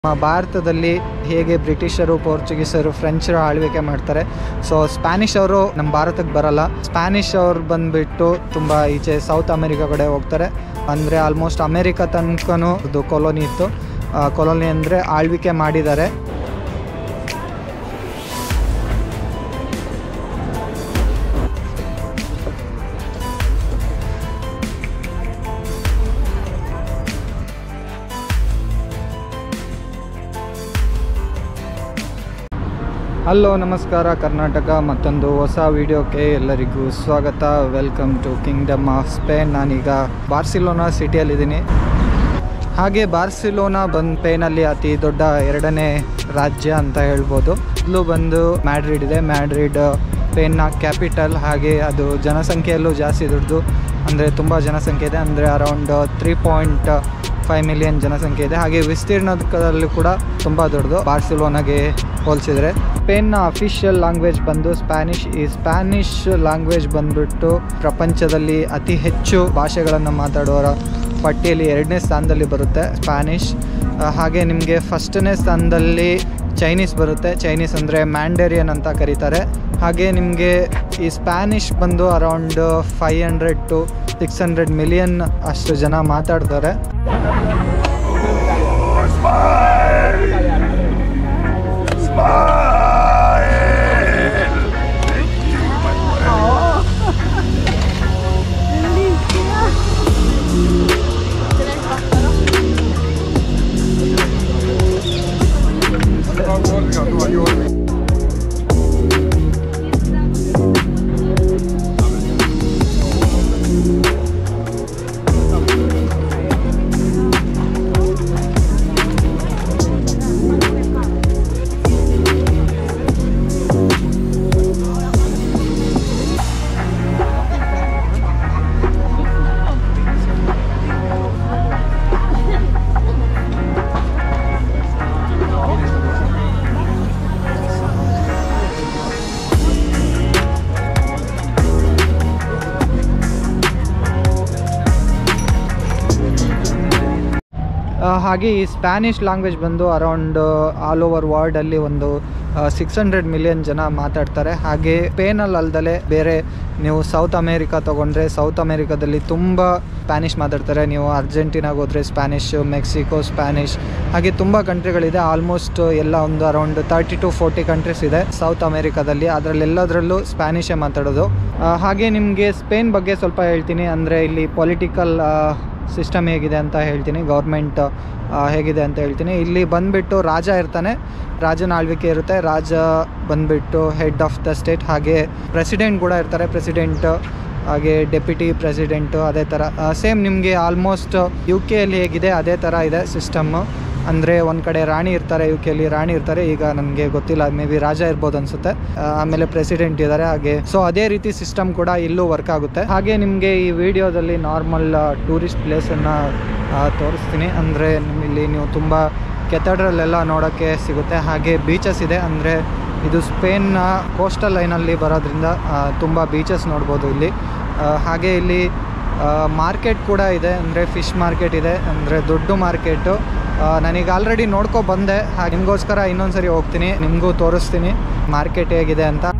ನಮ್ಮ ಭಾರತದಲ್ಲಿ ಹೇಗೆ ಬ್ರಿಟಿಷರು ಪೋರ್ಚುಗೀಸರು ಫ್ರೆಂಚರು ಆಳ್ವಿಕೆ ಮಾಡ್ತಾರೆ ಸೊ ಸ್ಪ್ಯಾನಿಷ್ ಅವರು ನಮ್ಮ ಭಾರತಕ್ಕೆ ಬರಲ್ಲ ಸ್ಪ್ಯಾನಿಷ್ ಅವ್ರು ಬಂದುಬಿಟ್ಟು ತುಂಬ ಈಚೆ ಸೌತ್ ಅಮೆರಿಕಾ ಕಡೆ ಹೋಗ್ತಾರೆ ಅಂದರೆ ಆಲ್ಮೋಸ್ಟ್ ಅಮೆರಿಕ ತನಕನೂ ಇದು ಕೊಲೋನಿ ಇತ್ತು ಕೊಲೋನಿ ಅಂದರೆ ಆಳ್ವಿಕೆ ಮಾಡಿದ್ದಾರೆ ಹಲೋ ನಮಸ್ಕಾರ ಕರ್ನಾಟಕ ಮತ್ತೊಂದು ಹೊಸ ವಿಡಿಯೋಕ್ಕೆ ಎಲ್ಲರಿಗೂ ಸ್ವಾಗತ welcome to kingdom of Spain ನಾನೀಗ ಬಾರ್ಸಿಲೋನಾ ಸಿಟಿಯಲ್ಲಿದ್ದೀನಿ ಹಾಗೆ ಬಾರ್ಸಿಲೋನಾ ಬಂದು ಸ್ಪೇನಲ್ಲಿ ಅತಿ ದೊಡ್ಡ ಎರಡನೇ ರಾಜ್ಯ ಅಂತ ಹೇಳ್ಬೋದು ಇಲ್ಲೂ ಬಂದು ಮ್ಯಾಡ್ರಿಡ್ ಇದೆ ಮ್ಯಾಡ್ರಿಡ್ ಸ್ಪೇನ್ನ ಕ್ಯಾಪಿಟಲ್ ಹಾಗೆ ಅದು ಜನಸಂಖ್ಯೆಯಲ್ಲೂ ಜಾಸ್ತಿ ದೊಡ್ಡದು ಅಂದರೆ ತುಂಬ ಜನಸಂಖ್ಯೆ ಇದೆ ಅಂದರೆ around three point five million ಜನಸಂಖ್ಯೆ ಇದೆ ಹಾಗೆ ವಿಸ್ತೀರ್ಣದಲ್ಲೂ ಕೂಡ ತುಂಬ ದೊಡ್ಡದು ಬಾರ್ಸಿಲೋನಾಗೆ ಹೋಲಿಸಿದರೆ ಸ್ಪೇನ್ನ ಅಫಿಷಿಯಲ್ ಲ್ಯಾಂಗ್ವೇಜ್ ಬಂದು ಸ್ಪ್ಯಾನಿಷ್ ಈ ಸ್ಪ್ಯಾನಿಷ್ ಲ್ಯಾಂಗ್ವೇಜ್ ಬಂದ್ಬಿಟ್ಟು ಪ್ರಪಂಚದಲ್ಲಿ ಅತಿ ಹೆಚ್ಚು ಭಾಷೆಗಳನ್ನು ಮಾತಾಡುವವರ ಪಟ್ಟಿಯಲ್ಲಿ ಎರಡನೇ ಸ್ಥಾನದಲ್ಲಿ ಬರುತ್ತೆ ಸ್ಪ್ಯಾನಿಷ್ ಆ, ಹಾಗೆ ನಿಮಗೆ ಫಸ್ಟನೇ ಸ್ಥಾನದಲ್ಲಿ ಚೈನೀಸ್ ಬರುತ್ತೆ ಚೈನೀಸ್ ಅಂದರೆ ಮ್ಯಾಂಡೇರಿಯನ್ ಅಂತ ಕರೀತಾರೆ ಹಾಗೆ ನಿಮಗೆ ಈ ಸ್ಪ್ಯಾನಿಷ್ ಬಂದು around five hundred to six hundred million ಅಷ್ಟು ಜನ ಮಾತಾಡ್ತಾರೆ ಆ, ಹಾಗೆ ಈ ಸ್ಪ್ಯಾನಿಷ್ ಲ್ಯಾಂಗ್ವೇಜ್ ಬಂದು ಅರೌಂಡ್ ಆಲ್ ಓವರ್ ವರ್ಲ್ಡಲ್ಲಿ ಒಂದು ಸಿಕ್ಸ್ ಹಂಡ್ರೆಡ್ ಮಿಲಿಯನ್ ಜನ ಮಾತಾಡ್ತಾರೆ ಹಾಗೆ ಸ್ಪೇನಲ್ಲಿ ಅಲ್ದಲೆ ಬೇರೆ ನೀವು ಸೌತ್ ಅಮೇರಿಕಾ ತೊಗೊಂಡ್ರೆ ಸೌತ್ ಅಮೇರಿಕಾದಲ್ಲಿ ತುಂಬ ಸ್ಪ್ಯಾನಿಷ್ ಮಾತಾಡ್ತಾರೆ ನೀವು ಅರ್ಜೆಂಟೀನಾಗೆ ಹೋದರೆ ಸ್ಪ್ಯಾನಿಷ್ ಮೆಕ್ಸಿಕೋ ಸ್ಪ್ಯಾನಿಷ್ ಹಾಗೆ ತುಂಬ ಕಂಟ್ರಿಗಳಿದೆ ಆಲ್ಮೋಸ್ಟ್ ಎಲ್ಲ ಒಂದು around thirty to forty countries ಇದೆ ಸೌತ್ ಅಮೇರಿಕಾದಲ್ಲಿ ಅದರಲ್ಲೆಲ್ಲದರಲ್ಲೂ ಸ್ಪ್ಯಾನಿಷೇ ಮಾತಾಡೋದು ಆ, ಹಾಗೆ ನಿಮಗೆ ಸ್ಪೇನ್ ಬಗ್ಗೆ ಸ್ವಲ್ಪ ಹೇಳ್ತೀನಿ ಅಂದರೆ ಇಲ್ಲಿ ಪೊಲಿಟಿಕಲ್ ಸಿಸ್ಟಮ್ ಹೇಗಿದೆ ಅಂತ ಹೇಳ್ತೀನಿ ಗೌರ್ಮೆಂಟ್ ಹೇಗಿದೆ ಅಂತ ಹೇಳ್ತೀನಿ ಇಲ್ಲಿ ಬಂದುಬಿಟ್ಟು ರಾಜ ಇರ್ತಾನೆ ರಾಜನ ಆಳ್ವಿಕೆ ಇರುತ್ತೆ ರಾಜ ಬಂದುಬಿಟ್ಟು ಹೆಡ್ ಆಫ್ ದ ಸ್ಟೇಟ್ ಹಾಗೆ ಪ್ರೆಸಿಡೆಂಟ್ ಕೂಡ ಇರ್ತಾರೆ ಪ್ರೆಸಿಡೆಂಟ್ ಹಾಗೆ ಡೆಪ್ಯೂಟಿ ಪ್ರೆಸಿಡೆಂಟು ಅದೇ ಥರ ಸೇಮ್ ನಿಮಗೆ ಆಲ್ಮೋಸ್ಟ್ ಯು ಕೆಯಲ್ಲಿ ಹೇಗಿದೆ ಅದೇ ಥರ ಇದೆ ಸಿಸ್ಟಮ್ಮು ಅಂದರೆ ಒಂದು ಕಡೆ ರಾಣಿ ಇರ್ತಾರೆ ಯು ಕೆಲಿ ರಾಣಿ ಇರ್ತಾರೆ ಈಗ ನನಗೆ ಗೊತ್ತಿಲ್ಲ ಮೇ ಬಿ ರಾಜ ಇರ್ಬೋದು ಅನ್ಸುತ್ತೆ ಆ, ಆಮೇಲೆ ಪ್ರೆಸಿಡೆಂಟ್ ಇದ್ದಾರೆ ಹಾಗೆ ಸೊ ಅದೇ ರೀತಿ ಸಿಸ್ಟಮ್ ಕೂಡ ಇಲ್ಲೂ ವರ್ಕ್ ಆಗುತ್ತೆ ಹಾಗೆ ನಿಮಗೆ ಈ ವಿಡಿಯೋದಲ್ಲಿ ನಾರ್ಮಲ್ ಟೂರಿಸ್ಟ್ ಪ್ಲೇಸನ್ನು ತೋರಿಸ್ತೀನಿ ಅಂದರೆ ಇಲ್ಲಿ ನೀವು ತುಂಬ ಕೆಥಡ್ರಲ್ ಎಲ್ಲ ನೋಡೋಕ್ಕೆ ಸಿಗುತ್ತೆ ಹಾಗೆ ಬೀಚಸ್ ಇದೆ ಅಂದರೆ ಇದು ಸ್ಪೇನ್ನ ಕೋಸ್ಟಲ್ ಲೈನಲ್ಲಿ ಬರೋದ್ರಿಂದ ತುಂಬ ಬೀಚಸ್ ನೋಡ್ಬೋದು ಇಲ್ಲಿ ಆ, ಹಾಗೆ ಇಲ್ಲಿ ಮಾರ್ಕೆಟ್ ಕೂಡ ಇದೆ ಅಂದರೆ ಫಿಶ್ ಮಾರ್ಕೆಟ್ ಇದೆ ಅಂದರೆ ದೊಡ್ಡ ಮಾರ್ಕೆಟು ನನಗೆ ಆಲ್ರೆಡಿ ನೋಡ್ಕೊ ಬಂದೆ ಹಾಗೆ ನಿಮಗೋಸ್ಕರ ಇನ್ನೊಂದು ಸರಿ ಹೋಗ್ತೀನಿ ನಿಮಗೂ ತೋರಿಸ್ತೀನಿ ಮಾರ್ಕೆಟ್ ಹೇಗಿದೆ ಅಂತ